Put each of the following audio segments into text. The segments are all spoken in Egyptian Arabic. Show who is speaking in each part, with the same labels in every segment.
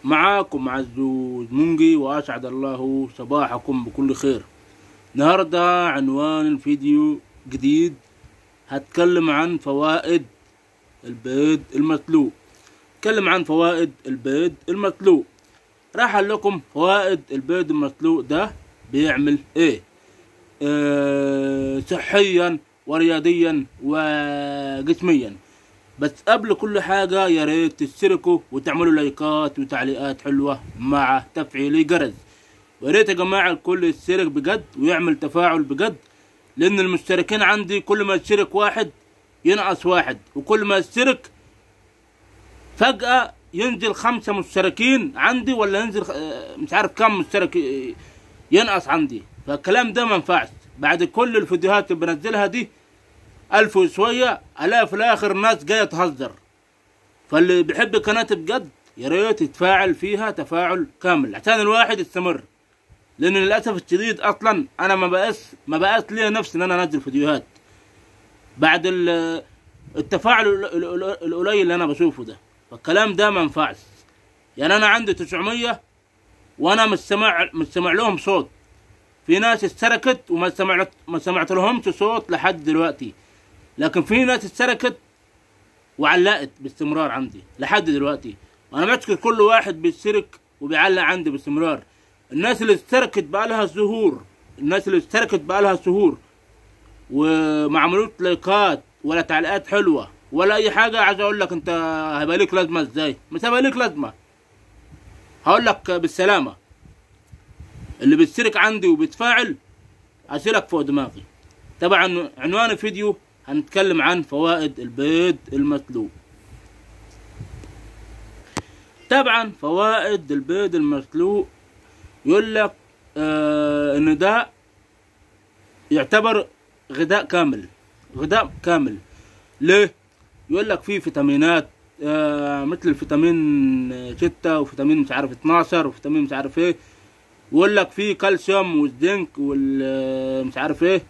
Speaker 1: معاكم عزوز منجي وأسعد الله صباحكم بكل خير النهاردة عنوان الفيديو جديد هتكلم عن فوائد البيض المسلوق اتكلم عن فوائد البيض المسلوق راح أقول لكم فوائد البيض المسلوق ده بيعمل ايه اه صحيا ورياضيا وجسميا بس قبل كل حاجة يا ريت تشتركوا وتعملوا لايكات وتعليقات حلوة مع تفعيل الجرس ويا ريت يا جماعة الكل يشترك بجد ويعمل تفاعل بجد لأن المشتركين عندي كل ما يشترك واحد ينقص واحد وكل ما يشترك فجأة ينزل خمسة مشتركين عندي ولا ينزل آه، مش عارف كم مشترك آه، ينقص عندي فالكلام ده ما ينفعش بعد كل الفيديوهات اللي بنزلها دي ألف وشوية ألاقي في الآخر ناس جاية تهزر فاللي بيحب قناتي بجد يا ريت يتفاعل فيها تفاعل كامل عشان الواحد يستمر لأن للأسف الشديد أصلا أنا ما بقاس ما بقاس ليا نفسي إن أنا أنزل فيديوهات بعد ال- التفاعل ال- ال- ال- القليل اللي أنا بشوفه ده فالكلام ده ما ينفعش يعني أنا عندي 900 وأنا مش سامع مش سامع لهم صوت في ناس اشتركت وما سمعت ما سمعت لهمش صوت لحد دلوقتي لكن في ناس اشتركت وعلقت باستمرار عندي لحد دلوقتي وانا بشكر كل واحد بيشترك وبيعلق عندي باستمرار الناس اللي اشتركت بقالها شهور الناس اللي اشتركت بقالها شهور وما عملوش لايكات ولا تعليقات حلوه ولا اي حاجه عايز اقول لك انت هيبقى ليك لازمه ازاي مش هيبقى ليك لازمه هقول لك بالسلامه اللي بيشترك عندي وبيتفاعل اشيلك فوق دماغي طبعا عنوان الفيديو هنتكلم عن فوائد البيض المسلوق طبعا فوائد البيض المسلوق يقول لك آه ان ده يعتبر غذاء كامل غذاء كامل ليه يقول لك فيه فيتامينات آه مثل الفيتامين ستة وفيتامين مش عارف 12 وفيتامين مش عارف ايه ويقول لك فيه كالسيوم والزنك والمش عارف ايه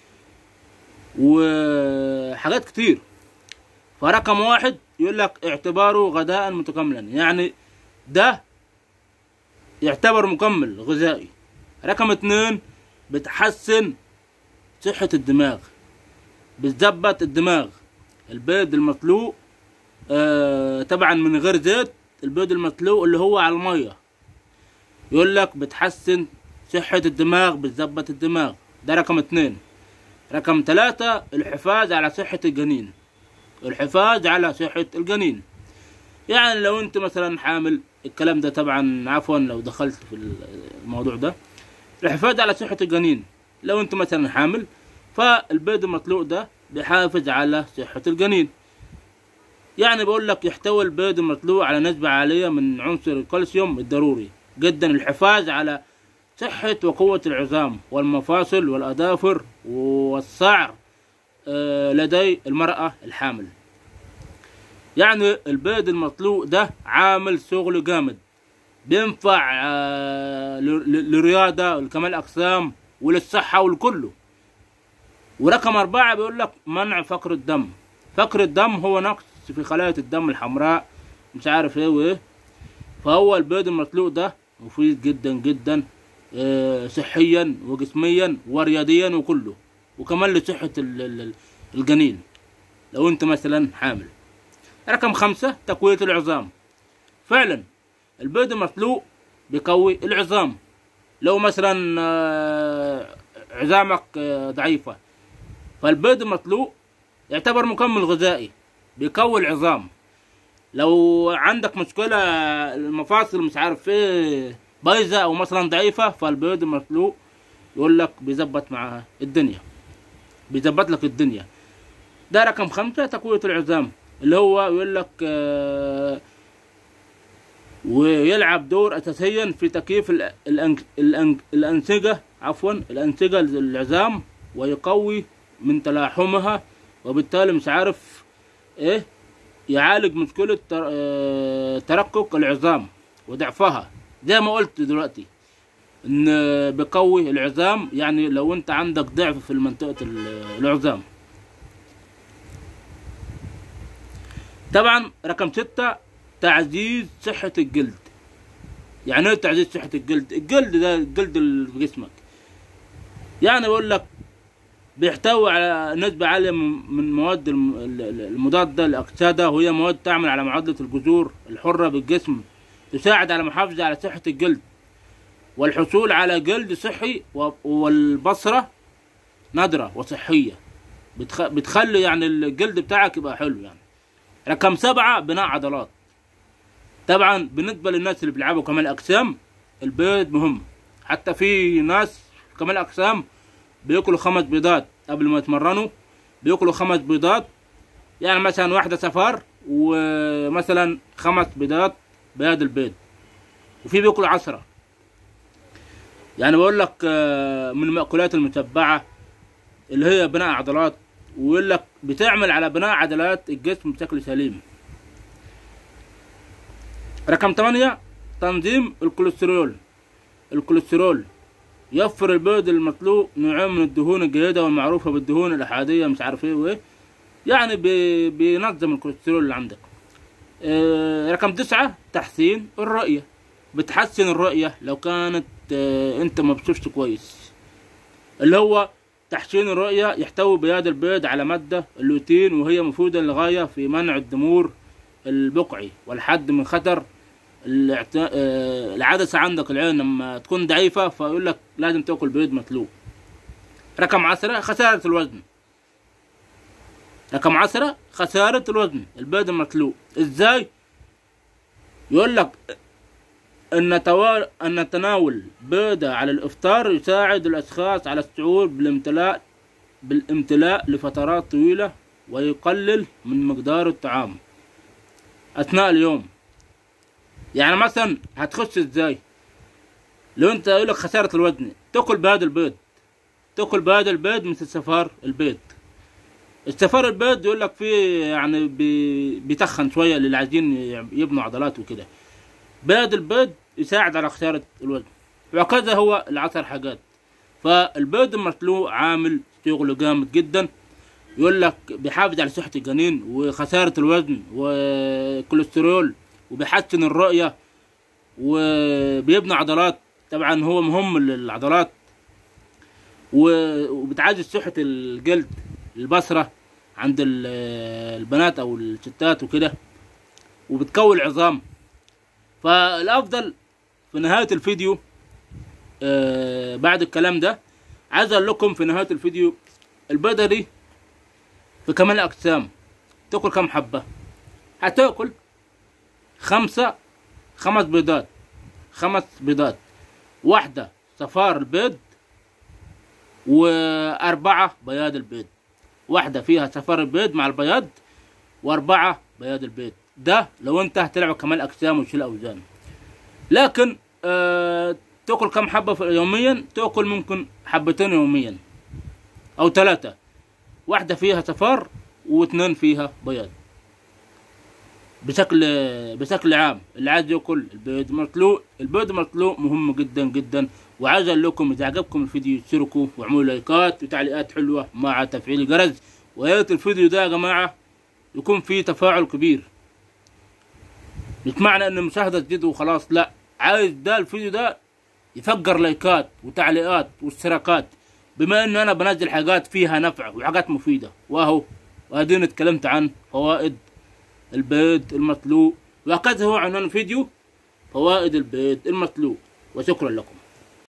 Speaker 1: وحاجات كتير فرقم واحد يقول لك اعتباره غذاء متكاملا يعني ده يعتبر مكمل غذائي رقم اتنين بتحسن صحة الدماغ بتظبط الدماغ البيض المسلوق آه طبعا من غير زيت البيض المسلوق اللي هو على المية يقول لك بتحسن صحة الدماغ بتظبط الدماغ ده رقم اتنين رقم ثلاثة الحفاظ على صحة الجنين الحفاظ على صحة الجنين يعني لو انت مثلا حامل الكلام ده طبعا عفوا لو دخلت في الموضوع ده الحفاظ على صحة الجنين لو انت مثلا حامل فالبيض المطلوق ده بيحافظ على صحة الجنين يعني بقول لك يحتوي البيض المطلوع على نسبة عالية من عنصر الكالسيوم الضروري جدا الحفاظ على صحة وقوة العظام والمفاصل والأظافر والصعر آه، لدي المرأة الحامل يعني البيض المطلوع ده عامل شغل جامد بينفع آه، ل- ل- للرياضة ولكمال أجسام وللصحة ولكله ورقم أربعة بيقول لك منع فقر الدم فقر الدم هو نقص في خلايا الدم الحمراء مش عارف ايه وايه فهو البيض المسلوق ده مفيد جدا جدا آه، صحيا وجسميا ورياضيا وكله وكمان لصحة ال- ال- ال- الجنين لو انت مثلا حامل رقم خمسة تقوية العظام فعلا البيض المسلوق بيقوي العظام لو مثلا آه، عظامك آه، ضعيفة فالبيض المسلوق يعتبر مكمل غذائي بيقوي العظام لو عندك مشكلة المفاصل مش عارف ايه بايظة او مثلا ضعيفة فالبيض المسلوق يقول لك بيظبط مع الدنيا بيظبط لك الدنيا ده رقم خمسة تقوية العظام اللي هو يقول لك آه ويلعب دور اساسيا في تكييف الأ- الأنج- الأنج- الانسجة عفوا الانسجة العظام ويقوي من تلاحمها وبالتالي مش عارف ايه يعالج مشكلة تر- آه، ترقق العظام وضعفها زي ما قلت دلوقتي ان بيقوي العظام يعني لو انت عندك ضعف في منطقة ال- العظام طبعا رقم ستة تعزيز صحة الجلد يعني ايه تعزيز صحة الجلد الجلد ده الجلد اللي في جسمك يعني بقول لك بيحتوي على نسبة عالية من من مواد الم- ال- ال- المضادة للأكسدة وهي مواد تعمل على معادلة الجذور الحرة بالجسم تساعد على المحافظة على صحة الجلد والحصول على جلد صحي و- والبصرة نادرة وصحية بتخ... بتخلي يعني الجلد بتاعك يبقى حلو يعني رقم سبعة بناء عضلات طبعا بالنسبة للناس اللي بيلعبوا كمال أجسام البيض مهم حتى في ناس في كمال أجسام بياكلوا خمس بيضات قبل ما يتمرنوا بياكلوا خمس بيضات يعني مثلا واحدة صفار ومثلا خمس بيضات بياض البيض وفي بياكلوا عشرة يعني بقول لك آه، من المأكولات المتبعة اللي هي بناء عضلات ويقول لك بتعمل على بناء عضلات الجسم بشكل سليم رقم ثمانية تنظيم الكوليسترول الكوليسترول يوفر البيض المطلوب نوعين من الدهون الجيدة والمعروفة بالدهون الأحادية مش عارف ايه وايه يعني بي- بينظم الكوليسترول اللي عندك آه، رقم تسعة تحسين الرؤية بتحسن الرؤية لو كانت آه، انت ما بتشوفش كويس اللي هو تحسين الرؤية يحتوي بياض البيض على مادة اللوتين وهي مفيدة للغاية في منع الضمور البقعي والحد من خطر الاعت- آه، العدسة عندك العين لما تكون ضعيفة فيقول لك لازم تاكل بيض مطلوب رقم عشرة خسارة الوزن رقم عشرة خسارة الوزن البيض المطلوب ازاي يقول لك ان توا... ان تناول بيضة على الافطار يساعد الاشخاص على الشعور بالامتلاء بالامتلاء لفترات طويلة ويقلل من مقدار الطعام اثناء اليوم يعني مثلا هتخش ازاي لو انت يقول لك خسارة الوزن تاكل بهذا البيض تاكل بهذا البيض مثل صفار البيض الصفار البيض يقول لك فيه يعني بي- بيتخن شوية للي عايزين يبنوا عضلات وكده بيض البيض يساعد على خسارة الوزن وهكذا هو العشر حاجات فالبيض المسلوق عامل شغله جامد جدا يقول لك بيحافظ على صحة الجنين وخسارة الوزن والكوليسترول وبيحسن الرؤية وبيبني عضلات طبعا هو مهم للعضلات و- وبتعزز صحة الجلد البصرة عند ال- البنات او الستات وكده وبتقوي العظام فالافضل في نهاية الفيديو آه بعد الكلام ده عايز اقول لكم في نهاية الفيديو البيضة دي في كمال اجسام تاكل كم حبة هتاكل خمسة خمس بيضات خمس بيضات واحدة صفار البيض وأربعة بياض البيض واحدة فيها صفار البيض مع البياض وأربعة بياض البيض ده لو أنت هتلعب كمال أجسام وتشيل أوزان لكن آه تاكل كم حبة في- يوميا تاكل ممكن حبتين يوميا أو ثلاثة واحدة فيها صفار واثنين فيها بياض بشكل بشكل عام اللي عايز ياكل البيض مسلوق البيض مسلوق مهم جدا جدا وعايز اقول لكم اذا عجبكم الفيديو اشتركوا واعملوا لايكات وتعليقات حلوه مع تفعيل الجرس ويا ريت الفيديو ده يا جماعه يكون فيه تفاعل كبير مش معنى ان المشاهده تزيد وخلاص لا عايز ده الفيديو ده يفجر لايكات وتعليقات واشتراكات بما ان انا بنزل حاجات فيها نفع وحاجات مفيده واهو وادينا اتكلمت عن فوائد البيض المسلوق وهكذا هو عنوان الفيديو فوائد البيض المسلوق وشكرا لكم